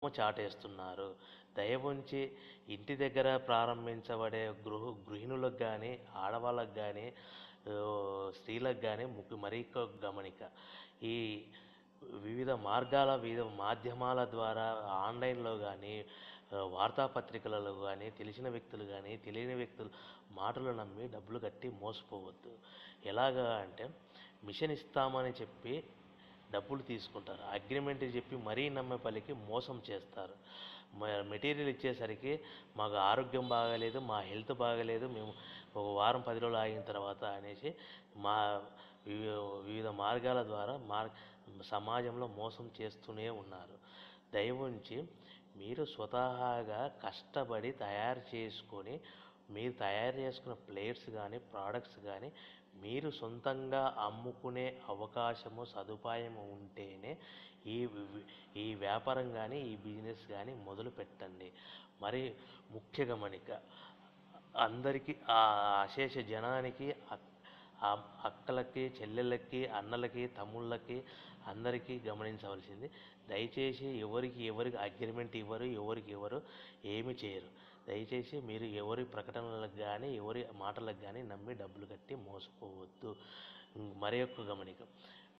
చాటేస్తున్నారు దయవుంచి ఇంటి దగ్గర ప్రారంభించబడే గృహ గృహిణులకు కానీ ఆడవాళ్ళకు కానీ స్త్రీలకు కానీ ముఖ్య మరీ ఒక గమనిక ఈ వివిధ మార్గాల వివిధ మాధ్యమాల ద్వారా ఆన్లైన్లో కానీ వార్తాపత్రికలలో కానీ తెలిసిన వ్యక్తులు కానీ తెలియని వ్యక్తులు మాటలు నమ్మి డబ్బులు కట్టి మోసపోవద్దు ఎలాగా అంటే మిషన్ ఇస్తామని చెప్పి డబ్బులు తీసుకుంటారు అగ్రిమెంట్ చెప్పి మరీ నమ్మే పలికి మోసం చేస్తారు మ- మెటీరియల్ ఇచ్చేసరికి మాకు ఆరోగ్యం బాగాలేదు మా హెల్త్ బాగాలేదు మేము ఒక వారం పది రోజులు ఆగిన తర్వాత అనేసి మా వివి- వివిధ మార్గాల ద్వారా మార్ సమాజంలో మోసం చేస్తూనే ఉన్నారు దయవుంచి మీరు స్వతహాగా కష్టపడి తయారు చేసుకొని మీరు తయారు చేసుకున్న ప్లేట్స్ కానీ ప్రోడక్ట్స్ కానీ మీరు సొంతంగా అమ్ముకునే అవకాశము సదుపాయము ఉంటేనే ఈ వి- ఈ వ్యాపారం కానీ ఈ బిజినెస్ కానీ మొదలు పెట్టండి మరి ముఖ్య గమనిక అందరికీ ఆ అశేష జనానికి అక్- ఆ అక్కలకి చెల్లెళ్ళకి అన్నలకి తమ్ముళ్ళకి అందరికీ గమనించవలసింది దయచేసి ఎవరికి ఎవరికి అగ్రిమెంట్ ఇవ్వరు ఎవరికి ఎవరు ఏమి చేయరు దయచేసి మీరు ఎవరి ప్రకటనలకు కానీ ఎవరి మాటలకు కానీ నమ్మి డబ్బులు కట్టి మోసపోవద్దు మరి యొక్క గమనిక